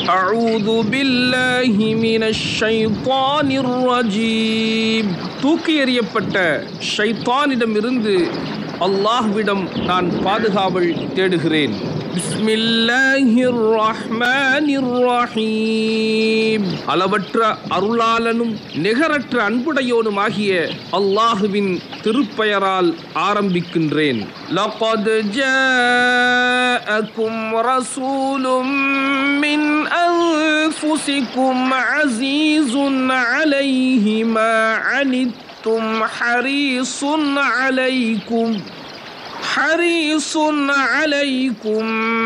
أعوذ بالله من الشيطان الرجيم தூக்கி எறியப்பட்ட ஷைத்தானிடமிருந்து அல்லாஹ்விடம் நான் பாதுகாவல் தேடுகிறேன் பிஸ்மில்லாஹிர் ரஹ்மானிர் ரஹீம் அளவற்ற அருளாளனும் நிகரற்ற அன்புடையோனுமாகிய அல்லாஹுவின் திருப்பெயரால் ஆரம்பிக்கின்றேன் لقد جاءكم رسول من أنفسكم عزيز عليه ما عنتم حريص عليكم حريص عليكم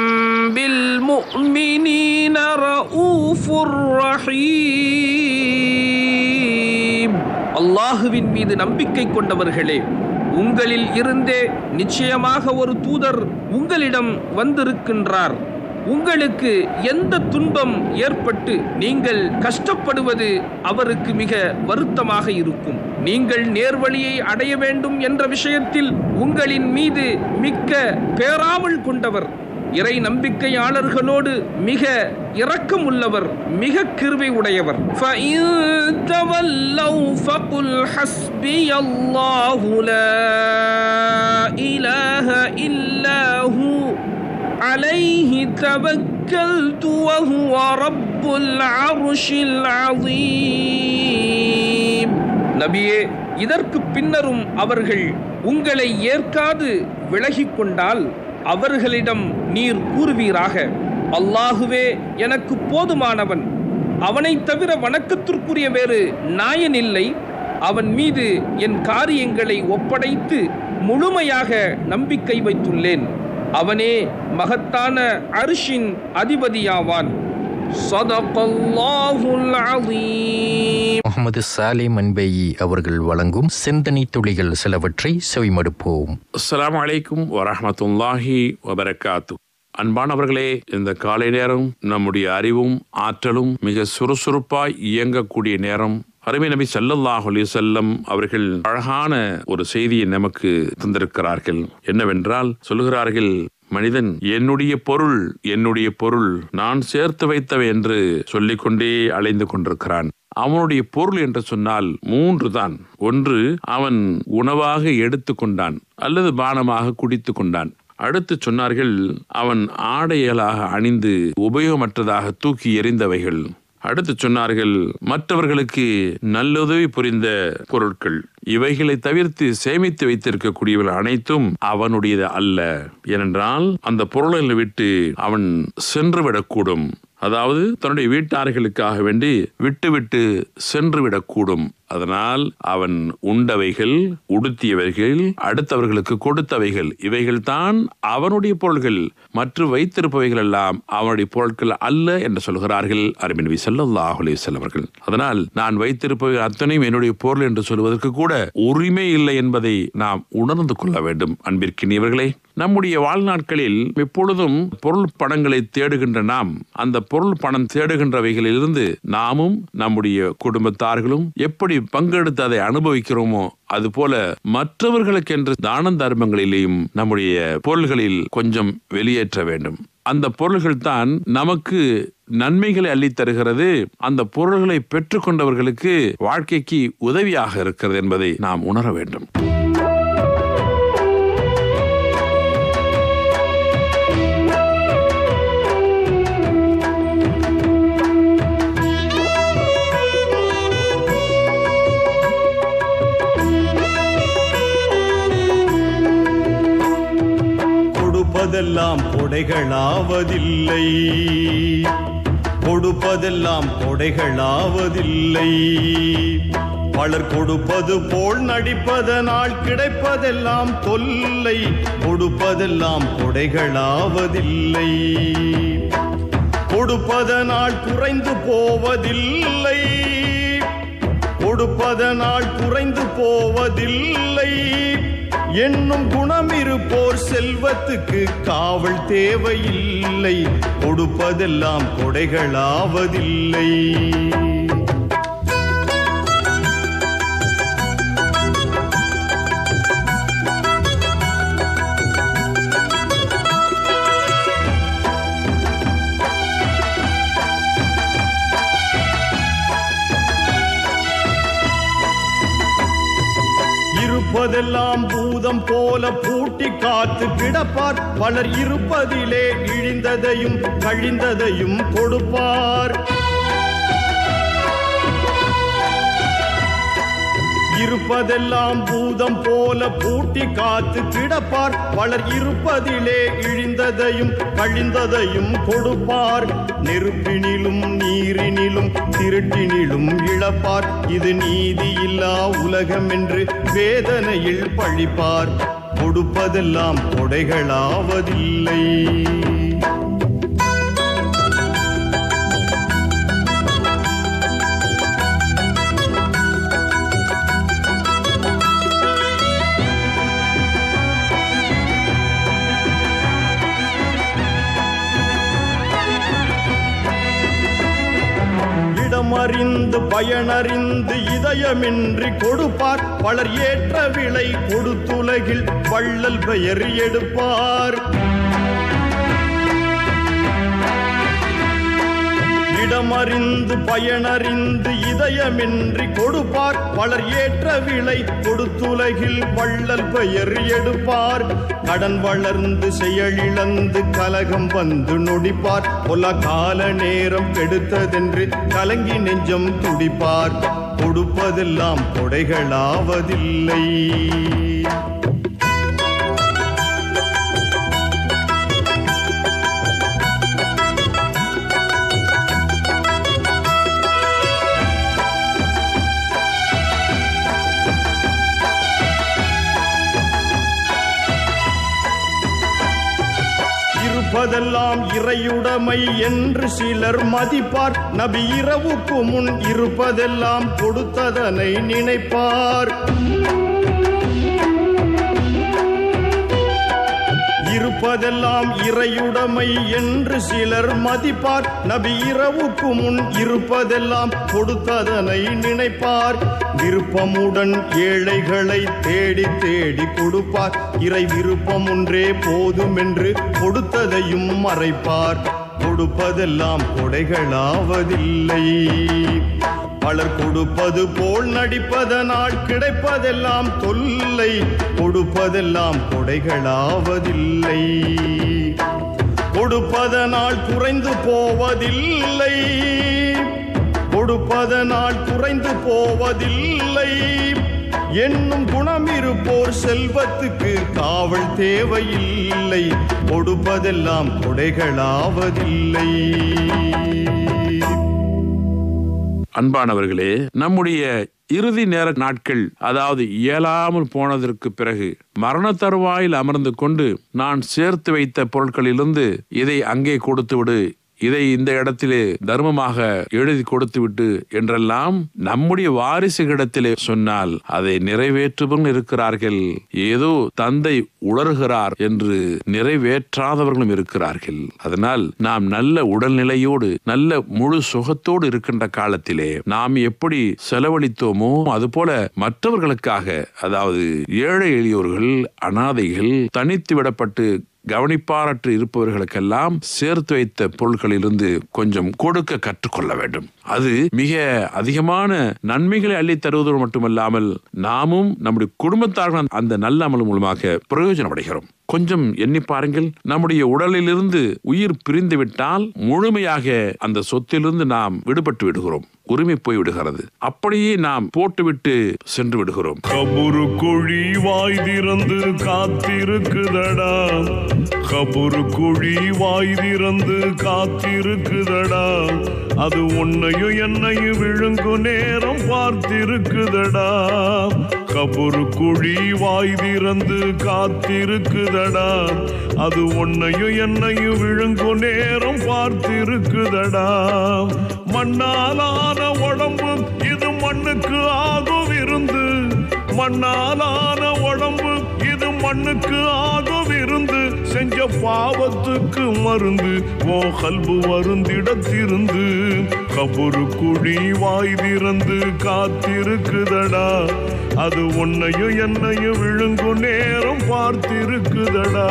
بالمؤمنين رؤوف رحيم அல்லாஹுவின் மீது நம்பிக்கை கொண்டவர்களே உங்களில் இருந்தே நிச்சயமாக ஒரு தூதர் உங்களிடம் வந்திருக்கின்றார் உங்களுக்கு எந்த துன்பம் ஏற்பட்டு நீங்கள் கஷ்டப்படுவது அவருக்கு மிக வருத்தமாக இருக்கும் நீங்கள் நேர்வழியை அடைய வேண்டும் என்ற விஷயத்தில் உங்களின் மீது மிக்க பேராவல் கொண்டவர் இறை நம்பிக்கையாளர்களோடு மிக இரக்கம் உள்ளவர் மிக கிருபை உடையவர் فَإِن تَوَلَّوْا فَقُلْ حَسْبِيَ اللَّهُ لَا إِلَهَ إِلَّا هُوَ عليه توكلت وهو رب العرش العظيم நபியே இதற்கு பின்னரும் அவர்கள் உங்களை ஏற்காது விலகிக் கொண்டால் அவர்களிடம் நீர் கூறுவீராக அல்லாஹுவே எனக்கு போதுமானவன் அவனைத் தவிர வணக்கத்திற்குரிய வேறு நாயன் இல்லை அவன் மீது என் காரியங்களை ஒப்படைத்து முழுமையாக நம்பிக்கை வைத்துள்ளேன் அவனே மகத்தான அரிஷின் அதிபதியாவான் சதகல்லாஹுல் அலீம் முகமது சாலிம் அன்பேயி அவர்கள் வழங்கும் சிந்தனை துளிகள் சிலவற்றை செவிமடுப்போம் அஸ்ஸலாமு அலைக்கும் வரஹ்மத்துல்லாஹி வபரகாத்து அன்பானவர்களே இந்த காலை நேரம் நம்முடைய அறிவும் ஆற்றலும் மிக சுறுசுறுப்பாய் இயங்கக்கூடிய நேரம் அருமை நபி ஸல்லல்லாஹு அலைஹி வஸல்லம் அவர்கள் அழகான ஒரு செய்தியை நமக்கு தந்திருக்கிறார்கள் என்னவென்றால் சொல்லுகிறார்கள் மனிதன் என்னுடைய பொருள் என்னுடைய பொருள் நான் சேர்த்து வைத்தவை என்று சொல்லிக்கொண்டே அலைந்து கொண்டிருக்கிறான் அவனுடைய பொருள் என்று சொன்னால் மூன்று தான் ஒன்று அவன் உணவாக எடுத்துக்கொண்டான் அல்லது பானமாக குடித்து கொண்டான் அடுத்து சொன்னார்கள் அவன் ஆடைகளாக அணிந்து உபயோகமற்றதாக தூக்கி எறிந்தவைகள் அடுத்து சொன்னார்கள் மற்றவர்களுக்கு நல்லுதவி புரிந்த பொருட்கள் இவைகளை தவிர்த்து சேமித்து வைத்திருக்கக்கூடியவர்கள் அனைத்தும் அவனுடையது அல்ல ஏனென்றால் அந்த பொருள்களை விட்டு அவன் சென்றுவிடக்கூடும் அதாவது தன்னுடைய வீட்டார்களுக்காக வேண்டி விட்டுவிட்டு சென்று விடக்கூடும் அதனால் அவன் உண்டவைகள் உடுத்தியவைகள் அடுத்தவர்களுக்கு கொடுத்தவைகள் இவைகள் தான் அவனுடைய பொருள்கள் மற்ற வைத்திருப்பவைகள் எல்லாம் அவனுடைய பொருட்கள் அல்ல என்று சொல்கிறார்கள் அருமின் ஸல்லல்லாஹு அலைஹி வஸல்லம் அவர்கள் அதனால் நான் வைத்திருப்பவை அத்தனையும் என்னுடைய பொருள் என்று சொல்வதற்கு கூட உரிமை இல்லை என்பதை நாம் உணர்ந்து கொள்ள வேண்டும் அன்பிற்கினியவர்களே நம்முடைய வாழ்நாட்களில் எப்பொழுதும் பொருள் பணங்களை தேடுகின்ற நாம் அந்த பொருள் பணம் தேடுகின்றவைகளிலிருந்து நாமும் நம்முடைய குடும்பத்தார்களும் எப்படி பங்கெடுத்து அதை அனுபவிக்கிறோமோ அதுபோல மற்றவர்களுக்கென்று தான தர்மங்களிலேயும் நம்முடைய பொருள்களில் கொஞ்சம் வெளியேற்ற வேண்டும் அந்த பொருள்கள் தான் நமக்கு நன்மைகளை அள்ளித் தருகிறது அந்த பொருள்களை பெற்றுக்கொண்டவர்களுக்கு வாழ்க்கைக்கு உதவியாக இருக்கிறது என்பதை நாம் உணர வேண்டும் கொடுப்பதெல்லாம் கொடைகளாவதில்லை கொடுப்பதெல்லாம் கொடைகளாவதில்லை பலர் கொடுப்பது போல் நடிப்பதனால் கிடைப்பதெல்லாம் தொல்லை கொடுப்பதெல்லாம் கொடைகளாவதில்லை கொடுப்பதனால் குறைந்து போவதில்லை கொடுப்பதனால் குறைந்து போவதில்லை என்னும் குணம் இருப்போர் செல்வத்துக்கு காவல் தேவையில்லை கொடுப்பதெல்லாம் கொடைகளாவதில்லை இருப்பதெல்லாம் பூதம் போல பூட்டி காத்து கிடப்பார் பலர் இருப்பதிலே இழிந்ததையும் கழிந்ததையும் கொடுப்பார் இருப்பதெல்லாம் பூதம் போல பூட்டி காத்து கிடப்பார் பலர் இருப்பதிலே இழிந்ததையும் கழிந்ததையும் கொடுப்பார் நெருப்பினிலும் நீரினிலும் திருட்டினிலும் இழப்பார் இது நீதியில்லா உலகம் என்று வேதனையில் பழிப்பார் கொடுப்பதெல்லாம் கொடைகளாவதில்லை இடமறிந்து பயனறிந்து இதயமின்றி கொடுப்பார் பலர் ஏற்ற விலை கொடுத்துலகில் வள்ளல் பெயர் எடுப்பார் இடமறிந்து பயனறிந்து இதயமின்றி கொடுப்பார் பலர் ஏற்ற விலை கொடுத்துலகில் வள்ளல் பெயர் எடுப்பார் கடன் வளர்ந்து செயலிழந்து கலகம் வந்து நொடிப்பார் பொல கால நேரம் கெடுத்ததென்று கலங்கி நெஞ்சம் துடிப்பார் கொடுப்பதெல்லாம் கொடைகளாவதில்லை இருப்பதெல்லாம் இறையுடைமை என்று சிலர் மதிப்பார் நபி இரவுக்கு முன் இருப்பதெல்லாம் கொடுத்ததனை நினைப்பார் இருப்பதெல்லாம் இறையுடைமை என்று சிலர் மதிப்பார் நபி இரவுக்கு முன் இருப்பதெல்லாம் கொடுத்ததனை நினைப்பார் விருப்பமுடன் ஏழைகளை தேடி தேடி கொடுப்பார் இறை விருப்பம் ஒன்றே போதும் என்று கொடுத்ததையும் மறைப்பார் கொடுப்பதெல்லாம் கொடைகளாவதில்லை பலர் கொடுப்பது போல் நடிப்பதனால் கிடைப்பதெல்லாம் தொல்லை கொடுப்பதெல்லாம் கொடைகளாவதில்லை கொடுப்பதனால் குறைந்து போவதில்லை கொடுப்பதனால் குறைந்து போவதில்லை என்னும் குணம் இருப்போர் செல்வத்துக்கு காவல் தேவையில்லை கொடுப்பதெல்லாம் கொடைகளாவதில்லை அன்பானவர்களே நம்முடைய இறுதி நேர நாட்கள் அதாவது இயலாமல் போனதற்கு பிறகு மரண தருவாயில் அமர்ந்து கொண்டு நான் சேர்த்து வைத்த பொருட்களிலிருந்து இதை அங்கே கொடுத்து விடு இதை இந்த இடத்திலே தர்மமாக எழுதி கொடுத்து விட்டு என்றெல்லாம் நம்முடைய வாரிசுகளிடத்திலே சொன்னால் அதை நிறைவேற்றுவரும் இருக்கிறார்கள் ஏதோ தந்தை உணர்கிறார் என்று நிறைவேற்றாதவர்களும் இருக்கிறார்கள் அதனால் நாம் நல்ல உடல்நிலையோடு நல்ல முழு சுகத்தோடு இருக்கின்ற காலத்திலே நாம் எப்படி செலவழித்தோமோ அதுபோல மற்றவர்களுக்காக அதாவது ஏழை எளியோர்கள் அனாதைகள் தனித்து விடப்பட்டு கவனிப்பாரற்று இருப்பவர்களுக்கெல்லாம் சேர்த்து வைத்த பொருட்களிலிருந்து கொஞ்சம் கொடுக்க கற்றுக்கொள்ள வேண்டும் அது மிக அதிகமான நன்மைகளை அள்ளி தருவதோடு மட்டுமல்லாமல் நாமும் நம்முடைய குடும்பத்தார்கள் அந்த நல்ல அமல் மூலமாக பிரயோஜனம் அடைகிறோம் கொஞ்சம் எண்ணி பாருங்கள் நம்முடைய உடலிலிருந்து உயிர் பிரிந்து விட்டால் முழுமையாக அந்த சொத்திலிருந்து நாம் விடுபட்டு விடுகிறோம் உரிமை போய் விடுகிறது அப்படியே நாம் போட்டுவிட்டு சென்று விடுகிறோம் கபுரு குழி வாய் திறந்து காத்திருக்குதடா கபுரு குழி வாய் திறந்து காத்திருக்குதடா அது உன்னையும் என்னையும் விழுங்கு நேரம் பார்த்திருக்குதடா கபுரு குழி வாய் திறந்து காத்திருக்குதடா அது உன்னையும் என்னையும் விழுங்கு நேரம் பார்த்திருக்குதடா மண்ணாலான உடம்பு இது மண்ணுக்கு ஆகும் இருந்து மண்ணாலான உடம்பு இது மண்ணுக்கு ஆகும் இருந்து செஞ்ச பாவத்துக்கு மருந்து ஓ கல்பு வருந்திடத்திருந்து கபுரு குழி வாய் திறந்து காத்திருக்குதடா அது உன்னையும் என்னையும் விழுங்கு நேரம் பார்த்திருக்குதடா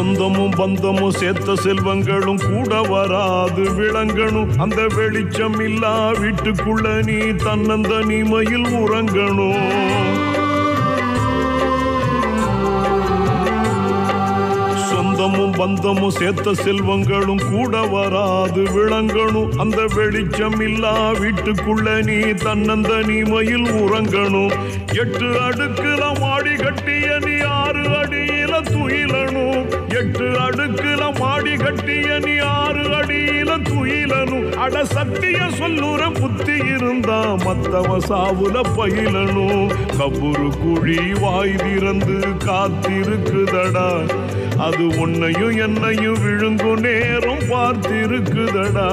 சொந்தமும் பந்தமும் சேர்த்த செல்வங்களும் கூட வராது விளங்கணும் அந்த வெளிச்சம் இல்லா வீட்டுக்குள்ள நீ தன்னந்தனிமையில் உறங்கணும் சொந்தமும் பந்தமும் சேர்த்த செல்வங்களும் கூட வராது விளங்கணும் அந்த வெளிச்சம் இல்லா வீட்டுக்குள்ள நீ தன்னந்தனிமையில் உறங்கணும் எட்டு அடுக்குல மாடி கட்டிய நீ ஆறு அடியில துயிலணும் எட்டு அடுக்குல மாடி கட்டிய நீ ஆறு அடியில துயிலணும் அட சத்திய சொல்லுற புத்தி இருந்தா மத்தவ சாவுல பயிலணும் கபுரு குழி வாய் திறந்து காத்திருக்குதடா அது உன்னையும் என்னையும் விழுங்கும் நேரம் பார்த்திருக்குதடா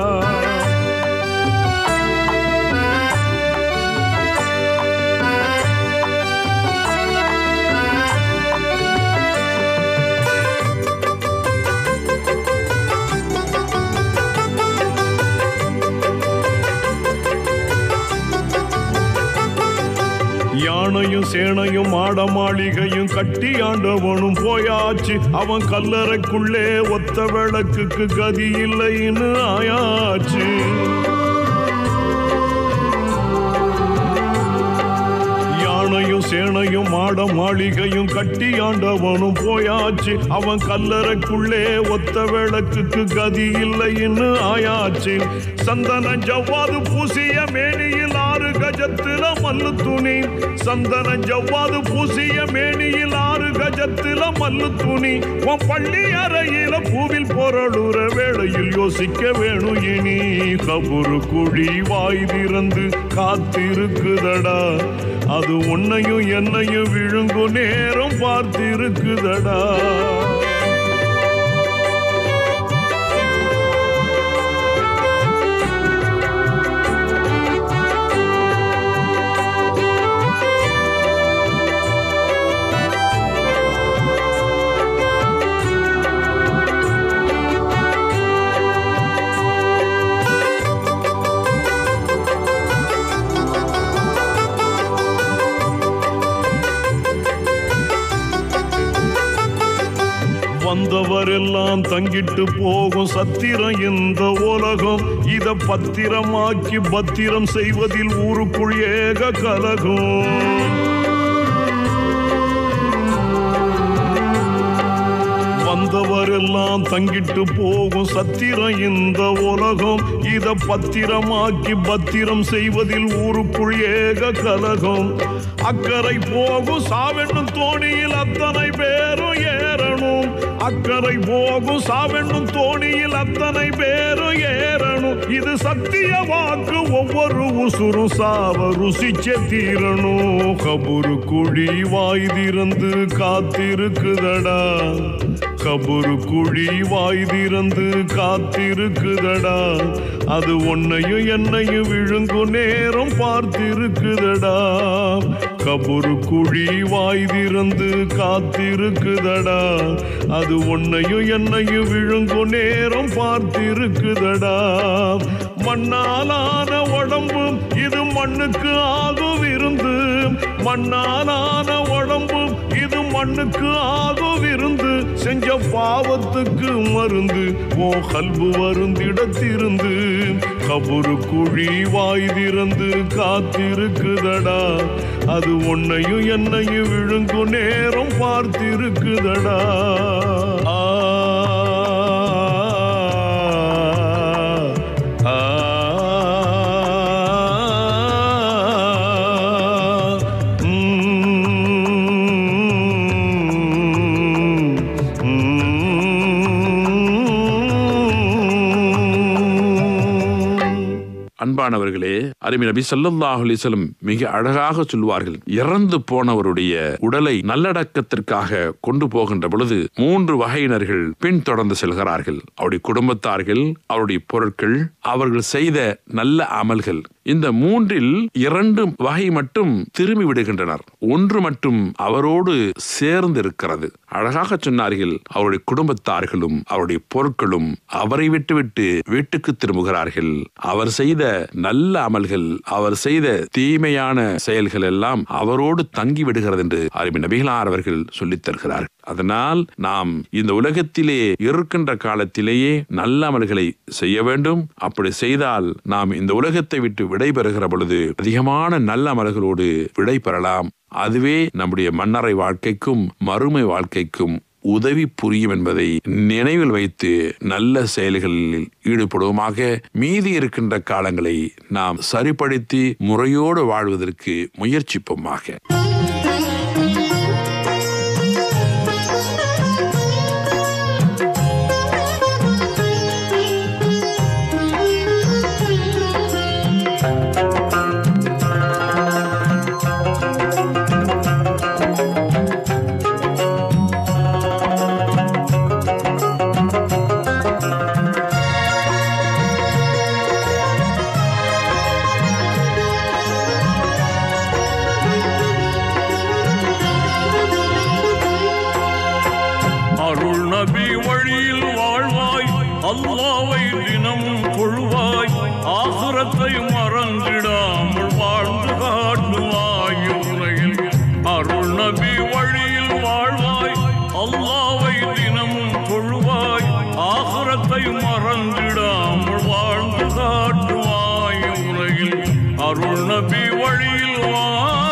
யானையும் சேனையும் மாட மாளிகையும் கட்டி ஆண்டவனும் போயாச்சு அவன் கல்லறைக்குள்ளே ஒத்த விளக்குக்கு கதி இல்லைன்னு ஆயாச்சு யானையும் சேனையும் மாட மாளிகையும் கட்டி ஆண்டவனும் போயாச்சு அவன் கல்லறைக்குள்ளே ஒத்த விளக்குக்கு கதி இல்லைன்னு ஆயாச்சு சந்தன ஜவ்வாது பூசிய மேனியில் ஆறு கஜத்துல மல்லு துணி சந்தன ஜவ்வாது பூசிய மேனியில் ஆறு கஜத்துல மல்லு துணி உன் பள்ளி அறையில பூவில் பொருளுற வேளையில் யோசிக்க வேணும் இனி கபுரு குழி வாய் திறந்து காத்திருக்குதடா அது உன்னையும் என்னையும் விழுங்கும் நேரம் பார்த்திருக்குதடா வந்தவரெல்லாம் தங்கிட்டு போகும் சத்திரம் இந்த உலகம் இத பத்திரமாக்கி பத்திரம் செய்வதில் ஊருக்குள் ஏக கலகம் வந்தவரெல்லாம் தங்கிட்டு போகும் சத்திரம் இந்த உலகம் இத பத்திரமாக்கி பத்திரம் செய்வதில் ஊருக்குள் ஏக கலகம் அக்கறை போகும் சாவெண்ணும் தோணியில் அத்தனை பேரும் ஏறணும் அக்கறை போகும் சாவெண்ணும் தோணியில் அத்தனை பேரும் ஏறணும் இது சத்திய வாக்கு ஒவ்வொரு உசுரும் சாவ ருசிச்ச தீரணும் கபுரு குழி வாய் திறந்து காத்திருக்குதடா கபுரு குழி வாய் திறந்து காத்திருக்குதடா அது உன்னையும் என்னையும் விழுங்கும் நேரம் பார்த்திருக்குதடா கபுரு குழி வாய் திறந்து காத்திருக்குதடா அது உன்னையும் என்னையும் விழுங்கும் நேரம் பார்த்திருக்குதடா மண்ணாலான உடம்பு இது மண்ணுக்கு ஆகும் விருந்து மண்ணாலான உடம்பு இது மண்ணுக்கு ஆகும் விருந்து செஞ்ச பாவத்துக்கு மருந்து ஓ கல்பு வருந்திடத்திருந்து கபுரு குழி வாய் திறந்து காத்திருக்குதடா அது உன்னையும் என்னையும் விழுங்கும் நேரம் பார்த்திருக்குதடா ஆ ஆ அன்பானவர்களே அருமை நபி ஸல்லல்லாஹு அலைஹி வஸல்லம் மிக அழகாக சொல்வார்கள் இறந்து போனவருடைய உடலை நல்லடக்கத்திற்காக கொண்டு போகின்ற பொழுது மூன்று வகையினர்கள் பின்தொடர்ந்து செல்கிறார்கள் அவருடைய குடும்பத்தார்கள் அவருடைய பொருட்கள் அவர்கள் செய்த நல்ல அமல்கள் இந்த மூன்றில் இரண்டு வகை மட்டும் திரும்பி விடுகின்றனர் ஒன்று மட்டும் அவரோடு சேர்ந்து இருக்கிறது அழகாக சொன்னார்கள் அவருடைய குடும்பத்தார்களும் அவருடைய பொருட்களும் அவரை விட்டுவிட்டு வீட்டுக்கு திரும்புகிறார்கள் அவர் செய்த நல்ல அமல்கள் அவர் செய்த தீமையான செயல்கள் எல்லாம் அவரோடு தங்கி விடுகிறது என்று அருமை நபிகளார் அவர்கள் சொல்லித் தருகிறார் அதனால் நாம் இந்த உலகத்திலே இருக்கின்ற காலத்திலேயே நல்ல அமல்களை செய்ய வேண்டும் அப்படி செய்தால் நாம் இந்த உலகத்தை விட்டு விடைபெறுகிற பொழுது அதிகமான நல்ல அமல்களோடு விடை பெறலாம் அதுவே நம்முடைய மன்னரை வாழ்க்கைக்கும் மறுமை வாழ்க்கைக்கும் உதவி புரியும் என்பதை நினைவில் வைத்து நல்ல செயல்களில் ஈடுபடுவோமாக மீதி இருக்கின்ற காலங்களை நாம் சரிப்படுத்தி முறையோடு வாழ்வதற்கு முயற்சிப்போமாக அருள் நபி வழியில் வாழ்வாய் அல்லாவை தினம் தொழுவாய் ஆசுரத்தை மறந்திடாமல் வாழ்ந்து காட்டுவாய் உலகில் அருள் நபி வழியில் வாழ்வாய் அல்லாவை தினம் தொழுவாய் ஆசுரத்தை மறந்திடாமல் வாழ்ந்து காட்டுவாய் உலகில் அருள் நபி வழியில் வாழ்வாய்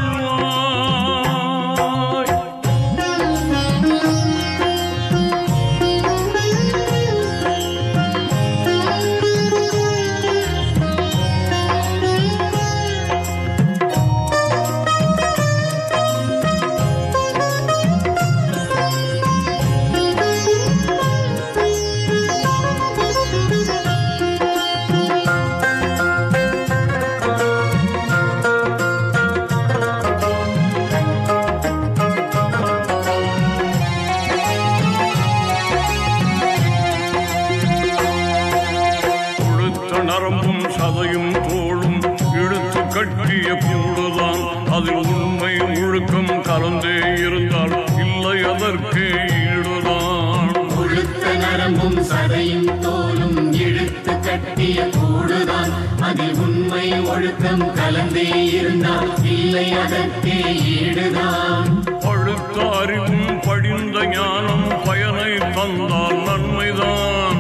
கொழுத்த நரம்பும் சதையும் தோளும் இழுத்து கட்டிய கூடுதான் அதில் உண்மை ஒழுக்கம் கலந்தே இருந்தால் இல்லை அதற்கே ஈடுதான் கொழுத்த நரம்பும் சதையும் தோலும் இழுத்து கட்டிய கூடுதான் அதில் உண்மை ஒழுக்கம் கலந்தே இருந்தால் இல்லை அதற்கே ஈடுதான் பழுத்த அறிவும் படிந்த ஞானம் பயனை தந்தால் நன்மைதான்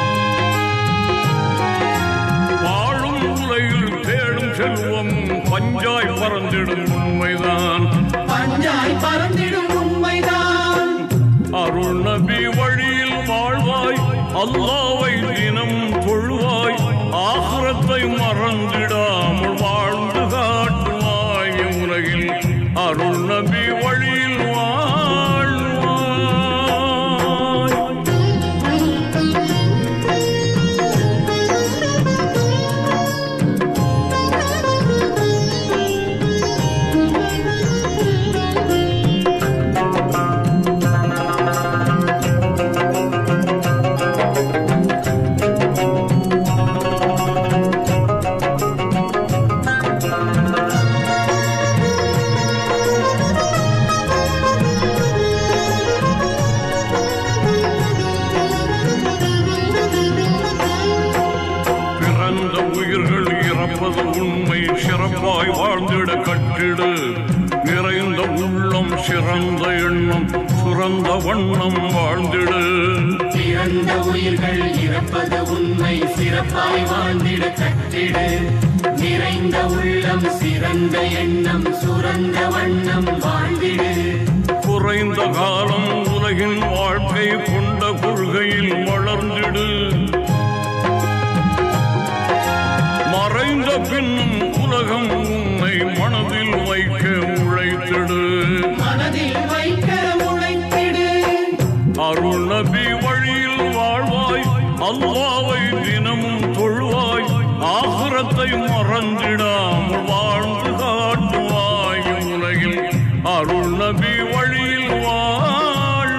வாழும் உலகில் தேடும் செல்வம் பஞ்சாய் பறந்திடும் உண்மைதான் பஞ்சாய் பறந்திடும் உண்மைதான் அருள் நபி வழியில் வாழ்வாய் அல்லாவை தினம் தொழுவாய் ஆசுரத்தை மறந்திடாமல் வாழ்ந்து காட்டுவாய் உலகில் அருள் நபி வழியில் வாழ்வாய் பிறந்த உயிர்கள் இறப்பது உண்மை சிறப்பாய் வாழ்ந்திட கட்டிடு நிறைந்த உள்ளம் சிறந்த எண்ணம் சுரந்த வண்ணம் வாழ்ந்திடு பிறந்த உயிர்கள் இறப்பது உண்மை சிறப்பாய் வாழ்ந்திட கட்டிடு நிறைந்த உள்ளம் சிறந்த எண்ணம் சுரந்த வண்ணம் வாழ்ந்திடு குறைந்த காலம் உலகின் வாழ்க்கை கொண்ட கொள்கையில் வளர்ந்திடு மறைந்த பின்னும் உலகம் உன்னை மனதில் வைக்க உழைத்திடு மனதில் வைக்க உழைத்திடு அருள் நபி வழியில் வாழ்வாய் அல்லாவை தினமும் தொழுவாய் ஆசுரத்தை மறந்திடாமல் வாழ்ந்து காட்டுவாய் உலகில் அருள் நபி வழியில் வாழ்வாய்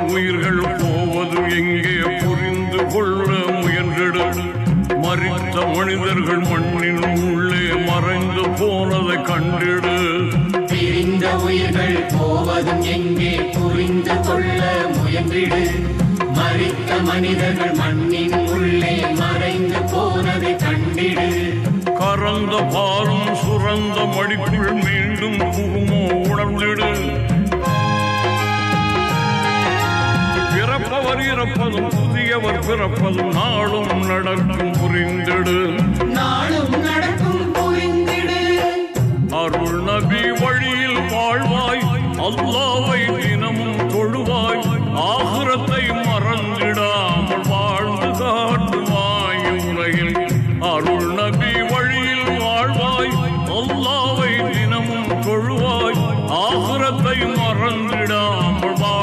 உயிர்கள் போவது எங்கே புரிந்து கொள்ள முயன்றிடு மறித்த மனிதர்கள் மண்ணின் உள்ளே மறைந்து போனதை கண்டிடு பிரிந்த உயிர்கள் போவதும் எங்கே புரிந்து கொள்ள முயன்றிடு மறித்த மனிதர்கள் மண்ணின் உள்ளே மறைந்து போனதை கண்டிடு கறந்த பாலும் சுரந்த மடிக்குள் மீண்டும் புகுமோ உணர்ந்திடு பிறப்பவர் இறப்பதும் புதியவர் பிறப்பதும் நாளும் நடக்கும் புரிந்திடு நாளும் நடக்கும் புரிந்திடு அருள் நபி வழியில் வாழ்வாய் அல்லாவை தினமும் தொழுவாய் ஆகுரத்தை மறந்திடாமல் வாழ்ந்து காட்டுவாய் உலகில் அருள் நபி வழியில் வாழ்வாய் அல்லாவை தினமும் தொழுவாய் ஆகுரத்தை மறந்திடாமல் வாழ்